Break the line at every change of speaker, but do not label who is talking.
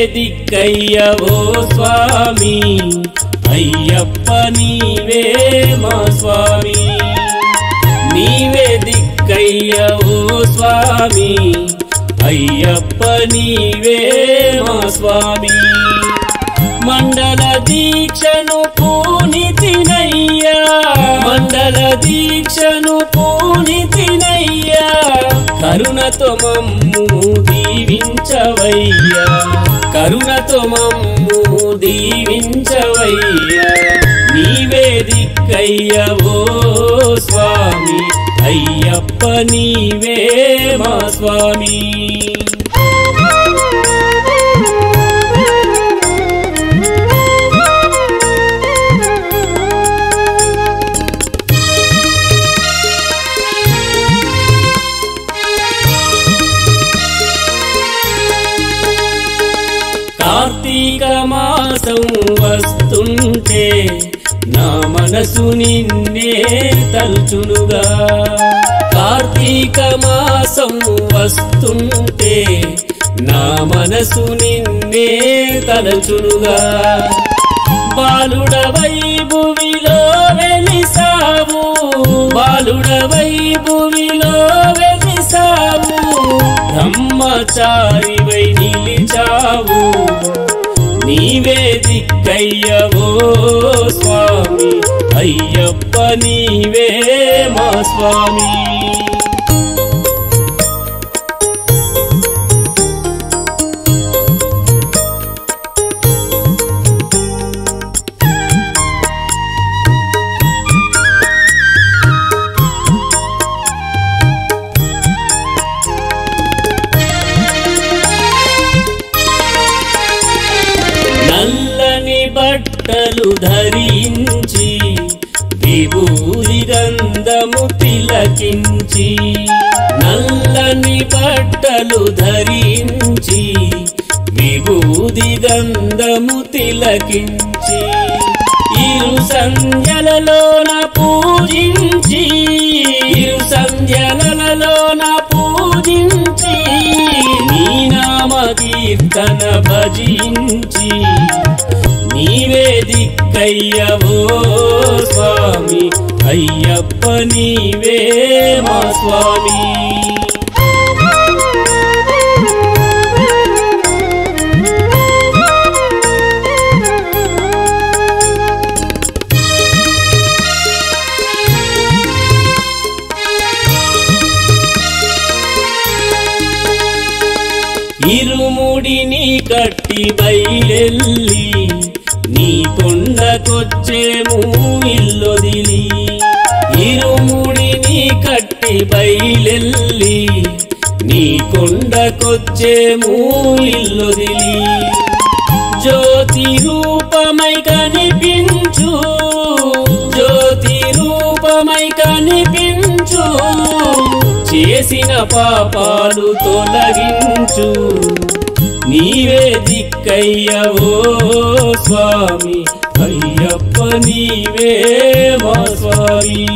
దిక్కయ్యవో స్వామి అయ్యప్ప నీవే మా స్వామి నీవే దిక్కయ్యవో స్వామి అయ్యప్ప నీవే మా స్వామి మండల దీక్షను పూనితినయ్యా మండల దీక్షను పూనితినయ్యా కరుణతో మమ్ము దీవించవయ్యా కరుణతో మమ్ము దీవించవయ్యా నీవే దిక్కయ్యవో స్వామి అయ్యప్ప నీవే మా స్వామి కార్తీక మాసం వస్తుంటే నా మనసు నిన్నే తలుచునుగా కార్తీక మాసం వస్తుంటే నా మనసు నిన్నే తలచునుగా బాలుడవై భూమిలో వెలిసావు బాలుడవై భూమిలో వెలిసావు బ్రహ్మచారివై నిలిచావు నీవే దిక్కయ్యవో స్వామి అయ్యప్ప నీవే మా స్వామి నల్లని బట్టలు ధరించి విభూది గంధము తిలకించి నల్లని బట్టలు ధరించి విభూది గంధము తిలకించి ఇరు సంధ్యలలోన పూజించి ఇరు సంధ్యలలోన పూజించి నీ నామ కీర్తన భజించి నీవే దిక్కయ్యవో స్వామి అయ్యప్ప నీవే మా స్వామి ఇరుముడిని కట్టి బయలెల్లి నీ కొండకొచ్చేము ఇల్లొదిలి ఇరుముడిని కట్టి బయలెల్లి నీ కొండకొచ్చేము ఇల్లొదిలి జ్యోతి రూపమై కనిపించు జ్యోతి రూపమై కనిపించు చేసిన పాపాలు తొలగించు నీవే దిక్కయ్యవో స్వామి అయ్యప్ప నీవే మా స్వామి